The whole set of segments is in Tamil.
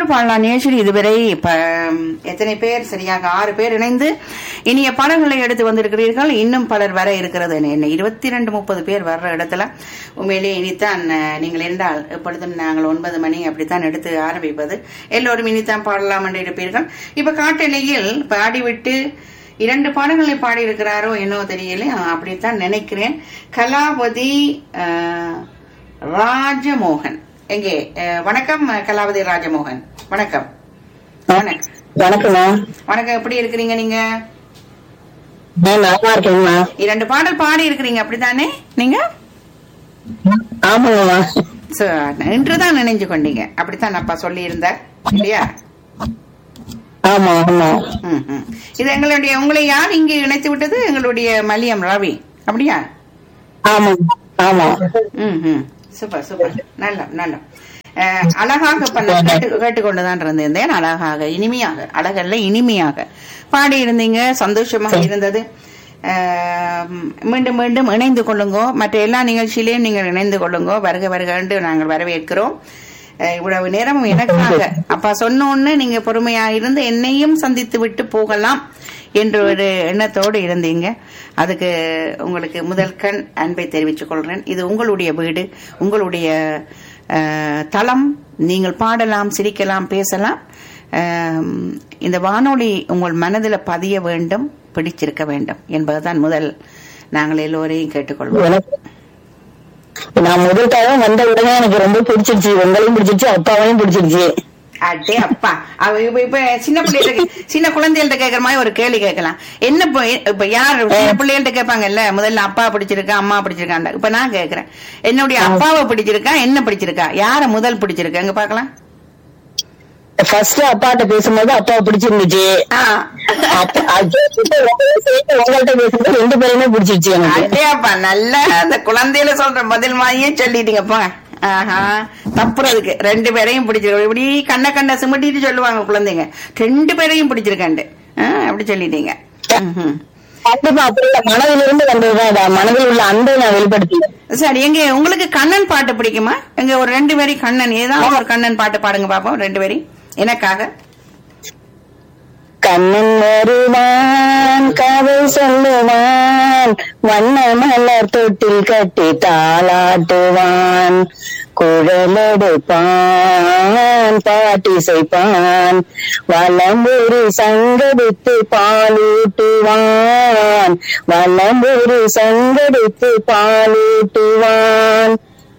பாடல் பாடலாம் நிகழ்ச்சியில் இதுவரை இப்ப ம், எத்தனை பேர் சரியாக ஆறு பேர் இணைந்து இனிய பாடல்களை எடுத்து வந்திருக்கிறீர்கள் இன்னும் பலர் வர இருக்கிறது என்ன இருபத்தி ரெண்டு முப்பது பேர் வர்ற இடத்துல உண்மையிலேயே இனித்தான் அஹ், நீங்கள் இருந்தால் எப்பொழுதும் நாங்கள் ஒன்பது மணி அப்படித்தான் எடுத்து ஆரம்பிப்பது எல்லோரும் இனித்தான் பாடலாம் என்று இருப்பீர்கள் இப்ப காட்டணியில் பாடிவிட்டு இரண்டு பாடல்களை பாடி இருக்கிறாரோ என்னவோ தெரியல அப்படித்தான் நினைக்கிறேன் கலாவதி அஹ், ராஜமோகன் எங்கே அஹ், வணக்கம் அஹ், கலாவதி ராஜமோகன் வணக்கம் வணக்கம் வணக்கம்மா வணக்கம் எப்படி இருக்கிறீங்க நீங்க நான் நல்லா இருக்கேங்கம்மா இரண்டு பாடல் பாடி இருக்கிறீங்க அப்படித்தானே நீங்க ஆமாங்கம்மா சோ, இன்றுதான் நினைஞ்சு கொண்டீங்க அப்படித்தான் அப்பா சொல்லி இருந்தார் இல்லையா ஆமா ஆமா ம், ம். இது எங்களுடைய உங்களை யார் இங்கு இணைத்து விட்டது எங்களுடைய மலியம் ரவி அப்படியா ஆமா ஆமா ம் ம் சூப்பர் சூப்பர் நல்ல நல்ல அஹ், அழகாக பண்ண கேட்டு கேட்டுக்கொண்டுதான் இருந்திருந்தேன் அழகாக இனிமையாக அழகல்ல இனிமையாக பாடி இருந்தீங்க சந்தோஷமாக இருந்தது அஹ், மீண்டும் மீண்டும் இணைந்து கொள்ளுங்கோ மற்ற எல்லா நிகழ்ச்சியிலையும் நீங்கள் இணைந்து கொள்ளுங்கோ வருக வருக என்று நாங்கள் வரவேற்கிறோம் அஹ், இவ்வளவு நேரம் எனக்காக அப்பா சொன்ன உடனே நீங்க பொறுமையா இருந்து என்னையும் சந்தித்து விட்டு போகலாம் என்ற ஒரு எண்ணத்தோடு இருந்தீங்க அதுக்கு உங்களுக்கு முதல் கண் அன்பை தெரிவித்துக் கொள்றேன் இது உங்களுடைய வீடு உங்களுடைய அஹ், தளம் நீங்கள் பாடலாம் சிரிக்கலாம் பேசலாம் அஹ், இந்த வானொலி உங்கள் மனதில் பதிய வேண்டும் பிடிச்சிருக்க வேண்டும் என்பதுதான் முதல் நாங்கள் எல்லோரையும் கேட்டுக்கொள்வோம் எனக்கு நான் முதல் டைம் வந்த உடனே எனக்கு ரொம்ப பிடிச்சிருச்சு உங்களையும் பிடிச்சிருச்சு அப்பாவையும் பிடிச்சிருச்சு அடே அப்பா அவ இப்ப இப்ப சின்ன பிள்ளைகிட்ட சின்ன குழந்தைகள்ட்ட கேக்குற மாதிரி ஒரு கேள்வி கேட்கலாம் என்ன இப்ப இப்ப யார் சின்ன பிள்ளைகள்ட்ட கேட்பாங்கல்ல முதல்ல அப்பா பிடிச்சிருக்கா அம்மா பிடிச்சிருக்காண்ட இப்ப நான் கேக்குறேன் என்னுடைய அப்பாவை பிடிச்சிருக்கா என்ன பிடிச்சிருக்கா யார முதல் பிடிச்சிருக்கா எங்க பாக்கலாம் ஃபர்ஸ்ட் அப்பாட்ட பேசும்போது அப்பாவை பிடிச்சிருந்துச்சு அப்ப அது சேர்த்து உங்கள்ட்ட பேசும்போது ரெண்டு பேருமே பிடிச்சிருச்சு எனக்கு அடே அப்பா நல்ல அந்த குழந்தையில சொல்ற பதில் மாதிரியே சொல்லிட்டீங்க போங்க ஆஹா தப்புறதுக்கு ரெண்டு பேரையும் பிடிச்சிருக்கு இப்படி கண்ண கண்ண சிமிட்டிட்டு சொல்லுவாங்க குழந்தைங்க ரெண்டு பேரையும் பிடிச்சிருக்காண்டு ஆ, அப்படி சொல்லிட்டீங்க ம்ஹும். கண்டிப்பா அப்படி இல்ல மனதிலிருந்து வந்ததுதான் இது. மனதில் உள்ள அன்பை நான் வெளிப்படுத்தினேன் சரி எங்க உங்களுக்கு கண்ணன் பாட்டு பிடிக்குமா எங்க ஒரு ரெண்டு பேரி கண்ணன் ஏதாவது ஒரு கண்ணன் பாட்டு பாடுங்க பாப்போம் ரெண்டு பேரி எனக்காக கண்ணன் வருவான் கதை சொல்லுவான் வண்ண மலர் தொட்டில் கட்டி தாளாட்டுவான் குழலெடுப்பான் பாட்டிசைப்பான் வலம்புரி சங்கடித்து பாலூட்டுவான் வலம்புரி சங்கடித்து பாலூட்டுவான்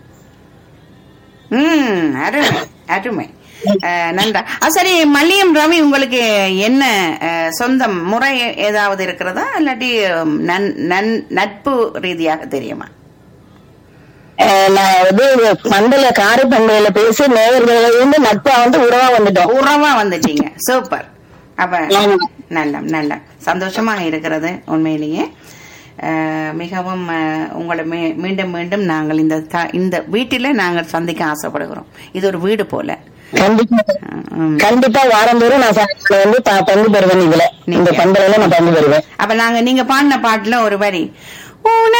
ம் அருமை அருமை அஹ், நன்றா அஹ், சரி மல்லியம் ரவி உங்களுக்கு என்ன அஹ், சொந்தம் முறை ஏதாவது இருக்கிறதா இல்லாட்டி உம், நன்- நன்- நட்பு ரீதியாக தெரியுமா அஹ் நான் வந்து மண்டல காரை பண்டையில பேசி நேயர்களிலிருந்து நட்பா வந்து உறவா வந்துட்டோம் உறவா வந்துட்டீங்க சூப்பர் அப்ப ஆமா. நல்ல நல்ல சந்தோஷமா இருக்கிறது உண்மையிலேயே அஹ், மிகவும் அஹ், உங்களை மீ- மீண்டும் மீண்டும் நாங்கள் இந்த த- இந்த வீட்டில நாங்கள் சந்திக்க ஆசைப்படுகிறோம் இது ஒரு வீடு போல கண்டிப்பா உம். கண்டிப்பா வாரந்தோறும் நான் சாயங்காலம் வந்து ப- பங்கு பெறுவேன் இதுல இந்த நீங்க. பந்தலையில நான் பங்கு பெறுவேன் அப்ப நாங்க நீங்க பாடின பாட்டுல ஒரு வரி உன